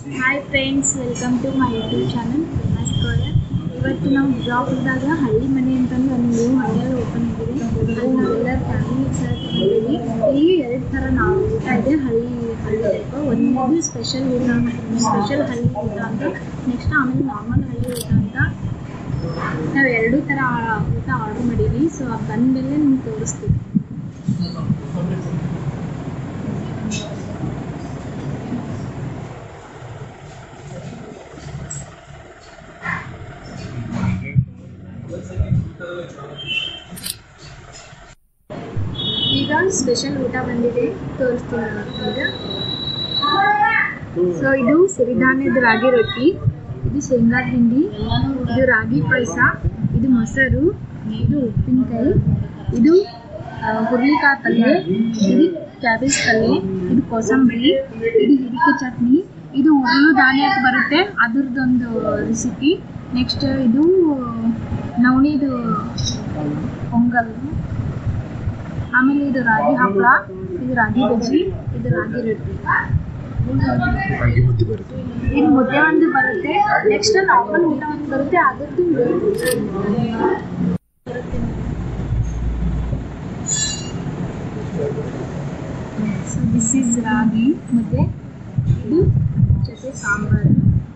hi friends welcome to my YouTube channel famous ಕೋಯರ್ ಇವತ್ತು ನಾವು ಬ್ಲಾಗ್ದಾಗ ಹಳ್ಳಿ ಮನೆ ಅಂತಂದು ಒಂದು ನ್ಯೂ ಮನೆಯಲ್ಲಿ ಓಪನ್ ಆಗಿದೆ ಅಲ್ಲಿ ನಾವೆಲ್ಲರ ಫ್ಯಾಮಿಲಿ ಸಹ ಬಂದಿದ್ದೀವಿ ಇಲ್ಲಿ ಎರಡು ಥರ ನಾವು ಊಟ ಇದೆ ಹಳ್ಳಿ ಹಳ್ಳಿ ಟೈಪ್ ಒಂದನೇದು ಸ್ಪೆಷಲ್ ಊಟ ಸ್ಪೆಷಲ್ ಹಳ್ಳಿ ಊಟ ಅಂತ ನೆಕ್ಸ್ಟ್ ಆಮೇಲೆ ನಾರ್ಮಲ್ ಹಳ್ಳಿ ಊಟ ಅಂತ ನಾವು ಎರಡೂ ಥರ ಊಟ ಆರ್ಡರ್ ಮಾಡೀವಿ ಸೊ ಬಂದಮೇಲೆ ನಿಮ್ಗೆ ತೋರಿಸ್ತೀವಿ ಈಗ ಸ್ಪೆಷಲ್ ಊಟ ಬಂದಿದೆ ತೋರಿಸ್ತೀನಿ ನಾನು ಈಗ ಸೊ ಇದು ಸಿರಿಧಾನ್ಯದ ರಾಗಿ ರೊಟ್ಟಿ ಇದು ಶೇಂಗಾದ ಹಿಂಡಿ ಇದು ರಾಗಿ ಪಾಯಸ ಇದು ಮೊಸರು ಇದು ಉಪ್ಪಿನಕಾಯಿ ಇದು ಆ, ಹುರುಳಿಕಾಯಿ ಪಲ್ಯ ಇದು ಕ್ಯಾಬೇಜ್ ಪಲ್ಯ ಇದು ಕೋಸಂಬರಿ ಇದು ಹಿರಿಕೆ ಚಟ್ನಿ ಇದು ಉರುಳು ಧಾನ್ಯ ಅಂತ ಬರುತ್ತೆ ಅದ್ರದ್ದೊಂದು ರೆಸಿಪಿ ನೆಕ್ಸ್ಟ್ ಇದು ನವಣಿದು ಪೊಂಗಲ್ ಆಮೇಲೆ ಇದು ರಾಗಿ ಹಪ್ಪಳ ಇದು ರಾಗಿ ಬಜ್ಜಿ ಇದು ರಾಗಿ ರೊಟ್ಟಿ ರಾಗಿ ಮುದ್ದೆ ಬರುತ್ತೆ ಇದು ಮುದ್ದೆ ಒಂದು ಬರುತ್ತೆ ನೆಕ್ಸ್ಟ್ ನಾರ್ಮಲ್ ಊಟ ಒಂದು ಬರುತ್ತೆ ಅದ್ರದ್ದು ಸೊ ದಿಸ್ ಈಸ್ ರಾಗಿ ಮುದ್ದೆ ಇದು ಜೊತೆ ಸಾಂಬಾರು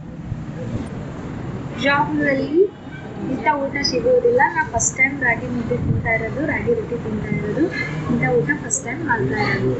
ಜಾಬ್ನಲ್ಲಿ ಇಂಥ ಊಟ ಸಿಗೋದಿಲ್ಲ ನಾ ಫಸ್ಟ್ ಟೈಮ್ ರಾಗಿ ಮುದ್ದೆ ತಿಂತಾ ಇರೋದು ರಾಗಿ ರೊಟ್ಟಿ ತಿಂತಾ ಇರೋದು ಇಂಥ ಊಟ ಫಸ್ಟ್ ಟೈಮ್ ಮಾಡ್ತಾ ಇರೋದು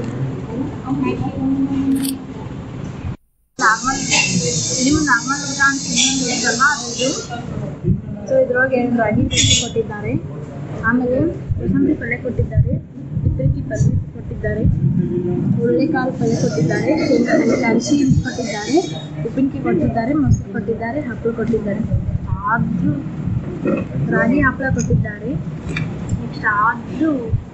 ನಾರ್ಮಲ್ ನಿಮ್ಮ ನಾರ್ಮಲ್ ಊಟ ಅಂತ ಇನ್ನೊಂದು ಇರುತ್ತಲ್ಲ ಅದು ಸೊ ಇದ್ರೊಳಗೆ ಎರಡು ರಾಗಿ ರೊಟ್ಟಿ ಕೊಟ್ಟಿದ್ದಾರೆ ಆಮೇಲೆ ಕೋಸಂಬರಿ ಪಲ್ಯ ಕೊಟ್ಟಿದ್ದಾರೆ ಇಬ್ಬರಿಕಿ ಪಲ್ಯ ಕೊಟ್ಟಿದ್ದಾರೆ ಹುರುಳಿಕಾಳು ಪಲ್ಯ ಕೊಟ್ಟಿದ್ದಾರೆ ಶೇಂಗಾ ಅರಿಶಿ ಕೊಟ್ಟಿದ್ದಾರೆ ಉಪ್ಪಿನಕಾಯಿ ಕೊಟ್ಟಿದ್ದಾರೆ ಮೊಸರು ಕೊಟ್ಟಿದ್ದಾರೆ ಹಪ್ಪಳ ಕೊಟ್ಟಿದ್ದಾರೆ ಆದರೂ ರಾಗಿ ಹಪ್ಪಳ ಕೊಟ್ಟಿದ್ದಾರೆ ನೆಕ್ಸ್ಟ್ ಆದರೂ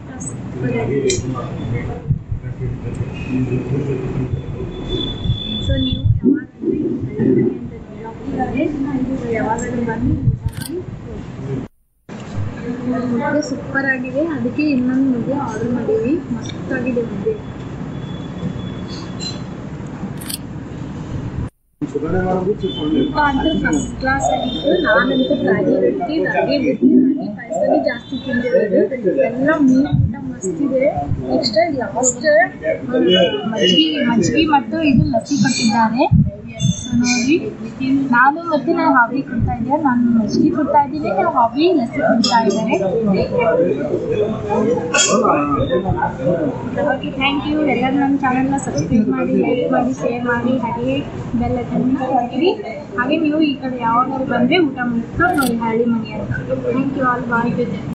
ಸೊ ನೀವು ಯಾವಾಗಾದ್ರೂ ಯಾವಾಗಾದ್ರೂ ಬನ್ನಿ ಮುದ್ದೆ ಸೂಪರ್ ಆಗಿದೆ ಅದಕ್ಕೆ ಇನ್ನೊಂದು ಮುದ್ದೆ ಆರ್ಡರ್ ಮಾಡೀವಿ ಮಸ್ತಾಗಿದೆ ಮುದ್ದೆ ಊಟ ಅಂತೂ ಫಸ್ಟ್ ಕ್ಲಾಸ್ ಆಗಿತ್ತು ನಾನಂತೂ ರಾಗಿ ರೊಟ್ಟಿ ರಾಗಿ ಮುದ್ದೆ ರಾಗಿ ಪಾಯಸನೇ ಜಾಸ್ತಿ ತಿಂದಿರೋದು ಎಲ್ಲ ಮೂರು ಊಟ ಮಸ್ತಿದೆ ನೆಕ್ಸ್ಟ್ ಲಾಸ್ಟ್ ಮಜ್ಜಿಗೆ ಮಜ್ಜಿಗೆ ಮತ್ತು ಇದು ಲಸ್ಸಿ ಕೊಟ್ಟಿದ್ದಾರೆ ಸೊ ನೋಡಿ ನಾನು ಮತ್ತೆ ನಾನು ಹಾವಿ ಕೊಡ್ತಾ ಇದ್ದೆ ನಾನು ಮಜ್ಜಿಗೆ ಕೊಡ್ತಾ ಇದ್ದೀನಿ ನಾವು ಹಾವಿ ಲಸ್ಸಿ ಕೊಡ್ತಾ ಇದ್ದಾರೆ ಓಕೆ ಥ್ಯಾಂಕ್ ಯು ಎಲ್ಲರೂ ನನ್ನ ಚಾನಲ್ನ ಸಬ್ಸ್ಕ್ರೈಬ್ ಮಾಡಿ ಲೈಕ್ ಮಾಡಿ ಶೇರ್ ಮಾಡಿ ಹಾಗೆ ಬೆಲ್ ಐಕನ್ನ ಹಾಕಿರಿ ಹಾಗೆ ನೀವು ಈ ಕಡೆ ಯಾವಾಗಾದ್ರು ಬಂದರೆ ಊಟ ಮಾಡ್ಕೊಂಡು ನೋಡಿ ಹಳ್ಳಿ ಮನೆ ಅಂತ ಥ್ಯಾಂಕ್ ಯು ಆಲ್ ಬಾಯ್